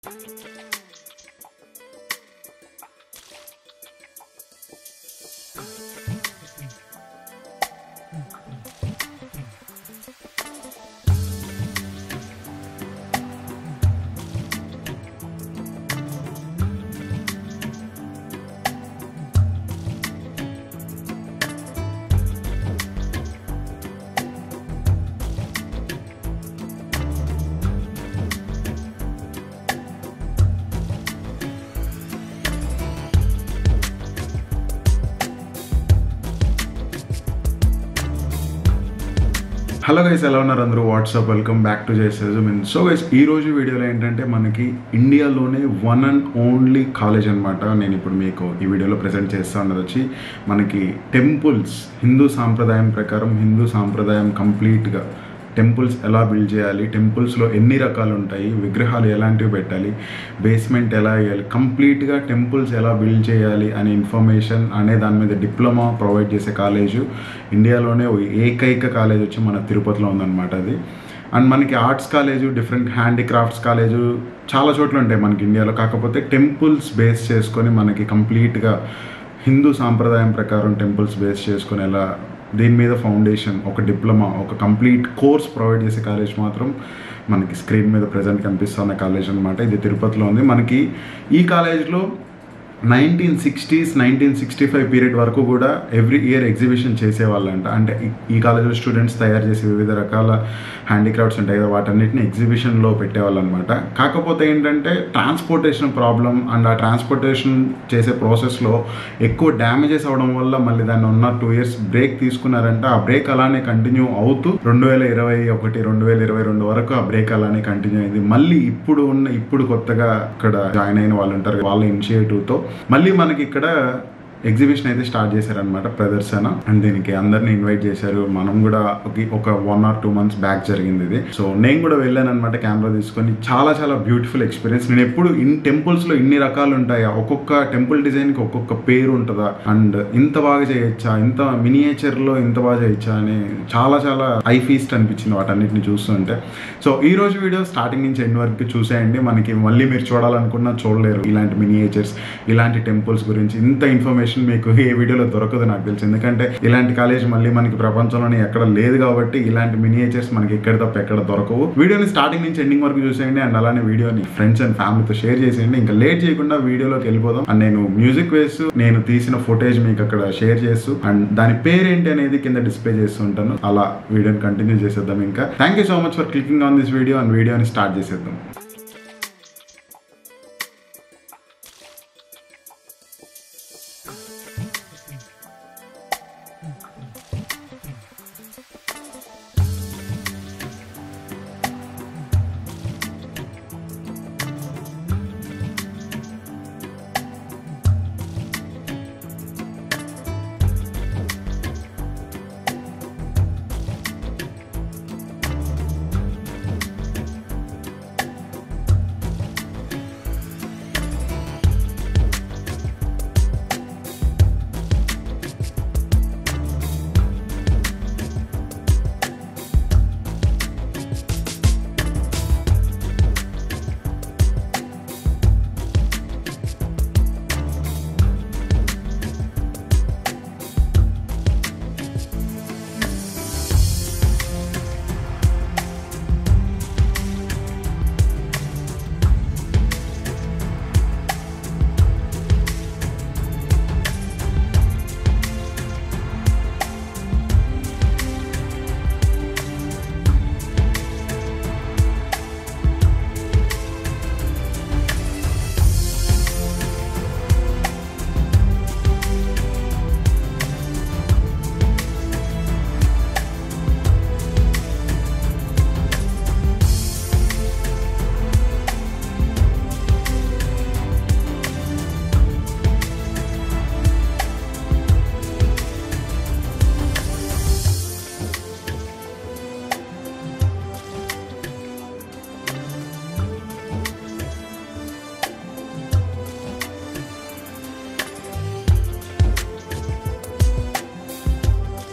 Hello guys ఎలా ఉన్నారు అందరూ వాట్సాప్ వెల్కమ్ బ్యాక్ టు జైసేజ్ మీన్ సో గైస్ ఈ రోజు వీడియోలో ఏంటంటే మనకి ఇండియాలోనే వన్ అండ్ ఓన్లీ కాలేజ్ అనమాట నేను ఇప్పుడు మీకు ఈ వీడియోలో ప్రజెంట్ చేస్తా ఉన్నది వచ్చి మనకి టెంపుల్స్ హిందూ సాంప్రదాయం ప్రకారం హిందూ సాంప్రదాయం కంప్లీట్గా టెంపుల్స్ ఎలా బిల్డ్ చేయాలి టెంపుల్స్లో ఎన్ని రకాలు ఉంటాయి విగ్రహాలు ఎలాంటివి పెట్టాలి బేస్మెంట్ ఎలా వేయాలి కంప్లీట్గా టెంపుల్స్ ఎలా బిల్డ్ చేయాలి అనే ఇన్ఫర్మేషన్ అనే దాని మీద డిప్లొమా ప్రొవైడ్ చేసే కాలేజు ఇండియాలోనే ఓ ఏకైక కాలేజ్ వచ్చి మన తిరుపతిలో ఉందన్నమాట అది అండ్ మనకి arts college different handicrafts college చాలా చోట్ల ఉంటాయి మనకి ఇండియాలో కాకపోతే టెంపుల్స్ బేస్ చేసుకొని మనకి కంప్లీట్గా హిందూ సాంప్రదాయం ప్రకారం టెంపుల్స్ బేస్ చేసుకొని ఎలా దీని మీద ఫౌండేషన్ ఒక డిప్లొమా ఒక కంప్లీట్ కోర్స్ ప్రొవైడ్ చేసే కాలేజ్ మాత్రం మనకి స్క్రీన్ మీద ప్రజెంట్ కనిపిస్తున్న కాలేజ్ అనమాట ఇది తిరుపతిలో ఉంది మనకి ఈ కాలేజ్లో nineteen sixties nineteen sixty five period వరకు కూడా ఎవ్రీ ఇయర్ ఎగ్జిబిషన్ చేసేవాళ్ళంట అంటే ఈ- ఈ కాలేజ్లో స్టూడెంట్స్ తయారు చేసే వివిధ రకాల హ్యాండిక్రాఫ్ట్స్ ఉంటాయి కదా వాటన్నిటిని ఎగ్జిబిషన్లో పెట్టేవాళ్ళు అనమాట కాకపోతే ఏంటంటే ట్రాన్స్పోర్టేషన్ ప్రాబ్లం అండ్ ఆ ట్రాన్స్పోర్టేషన్ చేసే ప్రాసెస్లో ఎక్కువ డ్యామేజెస్ అవడం వల్ల మళ్ళీ దాన్ని ఉన్న టూ ఇయర్స్ బ్రేక్ తీసుకున్నారంటే ఆ బ్రేక్ అలానే కంటిన్యూ అవుతూ రెండు వేల ఇరవై ఒకటి రెండు వేల ఇరవై రెండు వరకు ఆ బ్రేక్ అలానే కంటిన్యూ అయింది మళ్ళీ ఇప్పుడు ఉన్న ఇప్పుడు కొత్తగా ఇక్కడ జాయిన్ అయిన వాళ్ళు ఉంటారు వాళ్ళ ఇనిషియేటివ్తో మళ్ళీ మనకి ఇక్కడ ఎగ్జిబిషన్ అయితే స్టార్ట్ చేశారనమాట ప్రదర్శన అండ్ దీనికి అందరిని ఇన్వైట్ చేశారు మనం కూడా ఒక- ఒక one or two months back జరిగింది ఇది సో నేను కూడా వెళ్ళాను అనమాట కెమెరా తీసుకొని చాలా చాలా బ్యూటిఫుల్ ఎక్స్పీరియన్స్ నేను ఎప్పుడు ఇన్ టెంపుల్స్ లో ఇన్ని రకాలు ఉంటాయా ఒక్కొక్క టెంపుల్ డిజైన్ కి ఒక్కొక్క పేరు ఉంటుందా అండ్ ఇంత బాగా చేయొచ్చా ఇంత మినియేచర్ లో ఇంత బాగా చేయొచ్చా అని చాలా చాలా ఐ ఫీస్ట్ అనిపించింది వాటన్నిటిని చూస్తుంటే సో ఈ రోజు వీడియో స్టార్టింగ్ నుంచి ఎండ్ వరకు చూసేయండి మనకి మళ్ళీ మీరు చూడాలనుకున్నా చూడలేరు ఇలాంటి మినియేచర్స్ ఇలాంటి టెంపుల్స్ గురించి ఇంత ఇన్ఫర్మేషన్ మీకు ఏ వీడియోలో దొరకదు నాకు తెలుసు ఎందుకంటే ఇలాంటి కాలేజ్ మళ్ళీ మనకి ప్రపంచంలోనే ఎక్కడ లేదు కాబట్టి ఇలాంటి మినియేచర్స్ మనకి ఎక్కడ తప్ప ఎక్కడ దొరకవు వీడియోని స్టార్టింగ్ నుంచి ఎండింగ్ వరకు చూసేయండి అండ్ అలానే వీడియోని ఫ్రెండ్స్ అండ్ ఫ్యామిలీతో షేర్ చేసేయండి ఇంకా లేట్ చేయకుండా వీడియోలోకి వెళ్ళిపోదాం అండ్ నేను మ్యూజిక్ వేస్తూ నేను తీసిన ఫుటేజ్ మీకు అక్కడ షేర్ చేస్తూ అండ్ దాని పేరేంటి అనేది కింద డిస్ప్లే చేస్తూ ఉంటాను అలా వీడియోని కంటిన్యూ చేసేద్దాం ఇంకా thank you so much for clicking on this video and వీడియోని స్టార్ట్ చేసేద్దాం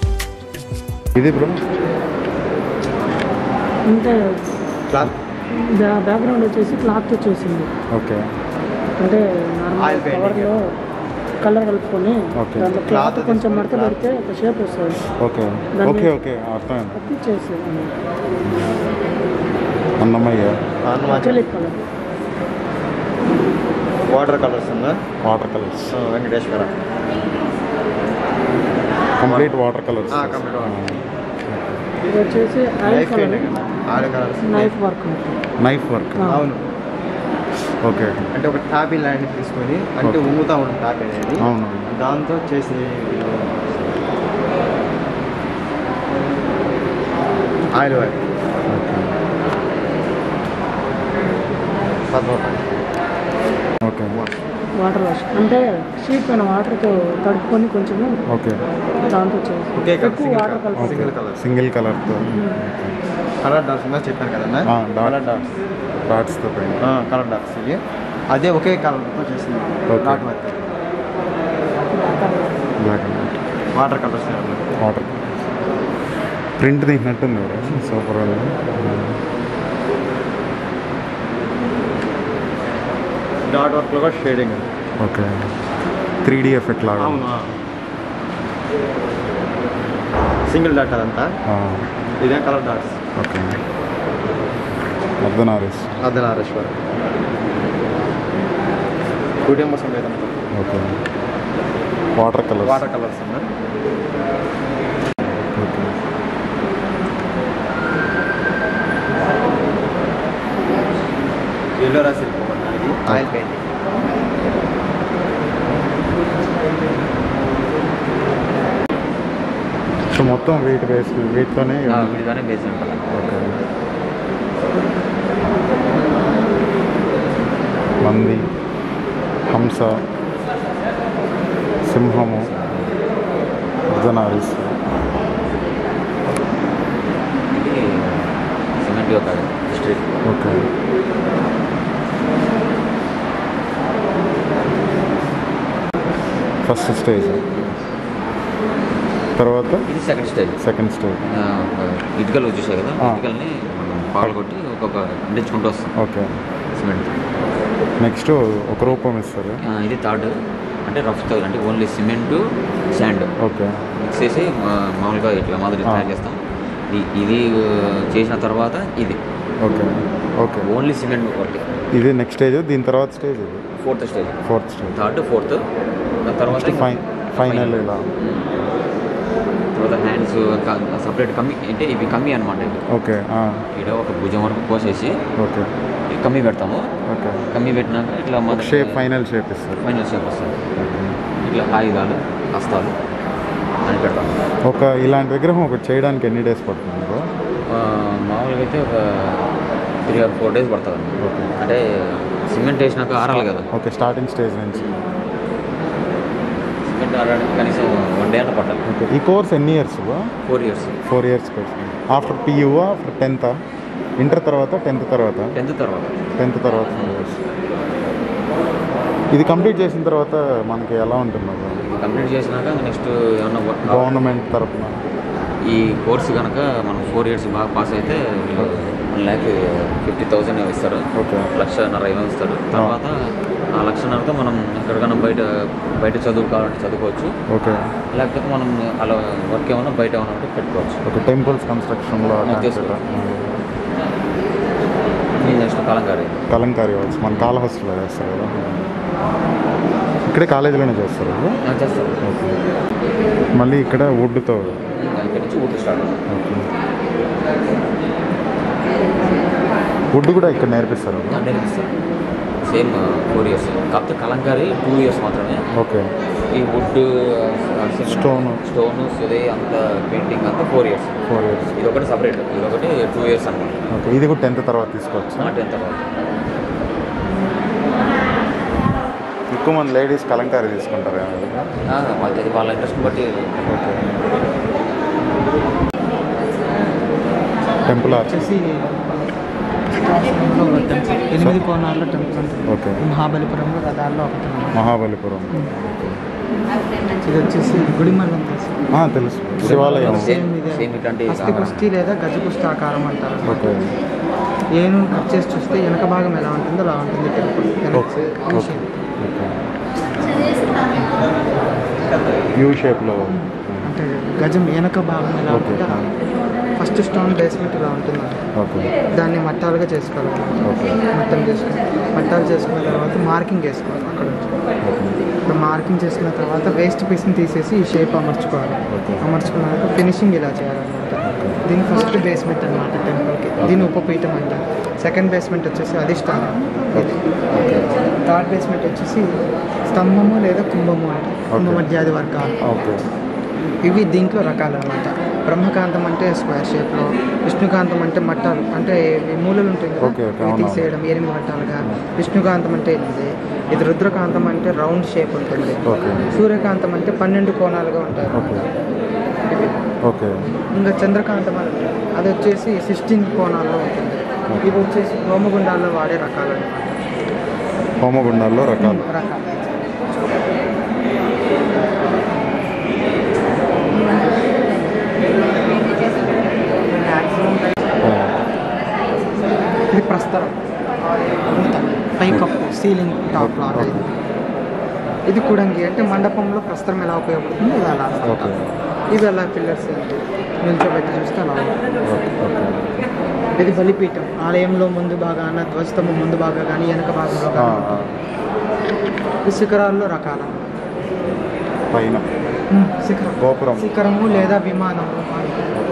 ఇది బ్రో ఇంత క్లాస్ బ్యాక్గ్రౌండ్ వచ్చేసి క్లాత్ వచ్చేసింది ఓకే అంటే Oil నార్మల్ painting. కవర్లో కలర్ కలుపుకొని Okay. దాంట్లో Cloth క్లాత్ కొంచెం తీసుకొని మడత cloth. పెడితే ఒక షేప్ వస్తుంది ఓకే దాన్ని- ఓకే ఓకే అర్థమైంది అతిచ్చేసి Annamayya acrylic colour water colours ఉందా water colours so Venkateshwara complete water colours Ah, complete water. ఇది వచ్చేసి oil life colour oil colours knife work knife work Ah. అవును ఓకే అంటే ఒక టాపీ లాంటిది తీసుకొని అంటే Okay. ఉంగుతా ఉంటుంది టాపీ అనేది అవును దాంతో చేసి oil work okay okay water wash అంటే షీట్ పైన వాటర్తో తడుపుకొని కొంచెము ఓకే దాంతో చేసి ఒకే కలర్ ఎక్కువ వాటర్ కలిపి సింగిల్ కలర్ సింగిల్ కలర్తో కలర్ డాట్స్ ఉందా చెప్పాను కదన్నా Ah, dot. కలర్ డాట్స్ డాట్స్తో పైన కలర్ డాట్స్ ఇవి అదే ఒకే కలర్తో చేసింది Okay. Dot work black and white water colours water print తీసినట్టుంది కదా సూపర్ డాట్ వర్క్లో కూడా shading okay three D effect లాగా అవును సింగిల్ డాట్ అదంతా ఆ, ఇదే కలర్ డాట్స్ ఓకే అర్ధనారీస్ అర్ధనారేశ్వర కుటుంబ సమేతంతో okay water colours water colours అన్న ఓకే ఎల్లో రాసి ఇది ఆయిల్ పెయింటింగ్ సో మొత్తం వెయిట్ బేస్ వెయిట్తోనే విడిగానే బేస్ ఉంటుంది ఓకే మంది హంస సింహము అర్ధనారీస్ ఇది సిమెంట్ యొక్క హిస్టరీ ఓకే ఫస్ట్ స్టేజ్ తర్వాత ఇది సెకండ్ స్టేజ్ సెకండ్ స్టేజ్ ఇటుకలు చూసాయి కదా ఆ. ఇటుకల్ని మనం పాలు కొట్టి ఒక్కొక్క అంటించుకుంటూ వస్తాం ఓకే సిమెంట్ నెక్స్ట్ ఒక రూపం ఇస్తారు ఆ, ఇది థర్డ్ అంటే రఫ్ థర్డ్ అంటే only cement sand okay mix చేసి మా- మామూలుగా ఇట్లా మాదిరి ఆ. తయారు చేస్తాం ఇ- ఇది ఆ, చేసిన తర్వాత ఇది ఓకే ఓకే ఓన్లీ సిమెంట్ ఒకటి ఇది నెక్స్ట్ స్టేజ్ దీని తర్వాత స్టేజ్ ఇది fourth stage fourth stage third fourth తర్వాత నెక్స్ట్ ఫైన్ ఫైనల్ ఇలా తర్వాత హ్యాండ్స్ సపరేట్ కమ్మి అంటే ఇవి కమ్మి అనమాట ఇవి ఓకే ఆ, ఇక్కడ ఒక భుజం వరకు కోసేసి ఓకే ఈ కమ్మి పెడతాము ఓకే కమ్మి పెట్టినాక ఇట్లా ఒక మన షేప్ ఫైనల్ షేప్ ఇస్తారు ఫైనల్ షేప్ వస్తుంది ఇట్లా ఆయుధాలు హస్తాలు అని పెడతాం ఒక ఇలాంటి విగ్రహం ఒకటి చేయడానికి ఎన్ని డేస్ పడుతుంది బ్రో ఆ, మామూలుగా అయితే ఒక త్రీ ఆర్ ఫోర్ డేస్ పడుతుంది ఓకే అంటే సిమెంట్ వేసినాక ఆరాలి కదా ఓకే స్టార్టింగ్ స్టేజ్ నుంచి సిమెంట్ ఆరడానికి కనీసం వన్ డే అన్న పట్టాలి ఓకే ఈ కోర్స్ ఎన్ని years bro four years four years course after PU after tenth inter తర్వాత టెన్త్ తర్వాత టెన్త్ తర్వాత టెన్త్ తర్వాత four years. ఇది కంప్లీట్ చేసిన తర్వాత మనకి ఎలా ఉంటుంది బ్రో ఇది కంప్లీట్ చేసినాక నెక్స్ట్ ఏమన్నా వర్క్ గవర్నమెంట్ తరఫున ఈ కోర్స్ కనుక మనం ఫోర్ ఇయర్స్ బాగా పాస్ అయితే వన్ ల్యాక్ ఫిఫ్టీ థౌసండ్ ఇస్తారు ఓకే లక్షన్నర ఏమో ఇస్తారు తర్వాత ఆ లక్షన్నరతో మనం ఎక్కడికైనా బయట బయట చదువు కావాలంటే చదువుకోవచ్చు ఓకే లేకపోతే మనం అలా వర్క్ ఏమైనా బయట ఏమైనా ఉంటే పెట్టుకోవచ్చు ఒక టెంపుల్స్ కన్స్ట్రక్షన్లో నాకు తెలుసు. నేను నెక్స్ట్ కలంకారీ కలంకారీ వర్క్స్ మన కాళహస్తిలో చేస్తారు కదా ఇక్కడే కాలేజీలోనే చేస్తారు కదా? నాకు చేస్తాను ఓకే మళ్ళీ ఇక్కడ వుడ్తో ఇక్కడ నుంచి ఊటి స్టార్ట్ ఓకే వుడ్ కూడా ఇక్కడ నేర్పిస్తారు కదా? నేర్పిస్తాను సేమ్ ఫోర్ ఇయర్స్ కాకపోతే కలంకారీ టూ ఇయర్స్ మాత్రమే ఓకే ఈ వుడ్ Stone. స్టోన్ సుదే అంత పెయింటింగ్ అంతా ఫోర్ ఇయర్స్ ఫోర్ ఇయర్స్ ఇది ఒకటి సపరేట్ ఇది ఒకటి టూ ఇయర్స్ అనమాట ఓకే ఇది కూడా టెన్త్ తర్వాత తీసుకోవచ్చు నా టెన్త్ తర్వాత ఎక్కువ మంది లేడీస్ కలంకారీ తీసుకుంటారు ఏమో కదా? ఆ, వాళ్ళది వాళ్ళ ఇంట్రెస్ట్ బట్టి ఓకే టెంపుల్ ఆర్చ్ వచ్చేసి టెంపుల్ ఎనిమిది కోణాల్లో టెంపుల్ ఉంటుంది ఓకే మహాబలిపురంలో రథాల్లో ఒకటి ఉంది. మహాబలిపురం ఇది వచ్చేసి గుడిమల్లం తెలుసు ఆ, తెలుసు శివాలయం సేమ్ Same ఇదే. సేమ్ ఇట్లాంటి అస్థి కుస్తీ లేదా గజ కుస్తీ ఆకారం అంటారు ఓకే ఏను కట్ చేసి చూస్తే వెనక భాగం ఎలా ఉంటుందో అలా ఉంటుంది టెంపుల్ ఓకే ఓకే యూ షేప్లో అంటే గజం వెనక భాగం ఎలా ఓకే. ఉంటుందో అలా ఫస్ట్ స్టోన్ బేస్మెంట్ ఇలా ఉంటుంది ఓకే దాన్ని మట్టాలుగా చేసుకోవాలి ఓకే మట్టం చేసుకుని మట్టాలు చేసుకున్న తర్వాత మార్కింగ్ వేసుకోవాలి అక్కడ నుంచి ఇప్పుడు మార్కింగ్ చేసుకున్న తర్వాత వేస్ట్ పీస్ని తీసేసి ఈ షేప్ అమర్చుకోవాలి ఓకే. అమర్చుకున్నాక ఫినిషింగ్ ఇలా చేయాలన్నమాట దీని ఫస్ట్ బేస్మెంట్ అనమాట టెంపుల్కి దీని ఉపపీఠం అంటారు సెకండ్ బేస్మెంట్ వచ్చేసి అధిష్టానం ఇది ఓకే థర్డ్ బేస్మెంట్ వచ్చేసి స్తంభము లేదా కుంభము అంటారు కుంభ ఓకే. మధ్యాది వర్గాలు ఓకే ఇవి దీంట్లో రకాలు అనమాట బ్రహ్మకాంతం అంటే స్క్వేర్ షేప్లో విష్ణుకాంతం అంటే మట్టాలు అంటే ఈ మూలలు ఉంటాయి కదా ఓకే, ఓకే, ఇవి అవునవును. తీసేయడం ఎనిమిది మట్టాలుగా విష్ణుకాంతం అంటే ఇది ఇది రుద్రకాంతం అంటే రౌండ్ షేప్ ఉంటుంది ఓకే సూర్యకాంతం అంటే పన్నెండు కోణాలుగా ఉంటాయి ఓకే ఇవి ఓకే ఇంకా చంద్రకాంతం అని ఉంటుంది అది వచ్చేసి సిక్స్టీన్ కోణాల్లో ఉంటుంది ఇవి వచ్చేసి హోమగుండాల్లో వాడే రకాలు అనమాట హోమగుండాల్లో రకాలు రకాలు ఇది ప్రస్తరం పై కప్పు సీలింగ్ టాప్ లాగా ఇది ఇది కుడంగి అంటే మండపంలో ప్రస్తరం ఎలా ఉపయోగపడుతుంది ఇది అలా ఓకే ఇది అలా పిల్లర్స్ నిల్చోబెట్టి చూస్తే అలా ఉంటుంది. ఓకే ఓకే ఇది బలిపీఠం ఆలయంలో ముందు భాగాన ధ్వజస్తంభం ముందు భాగా కానీ వెనక భాగంలో ఆ, కానీ ఆ. ఈ శిఖరాల్లో రకాల పైన శిఖరం గోపురం శిఖరము లేదా విమానము అని.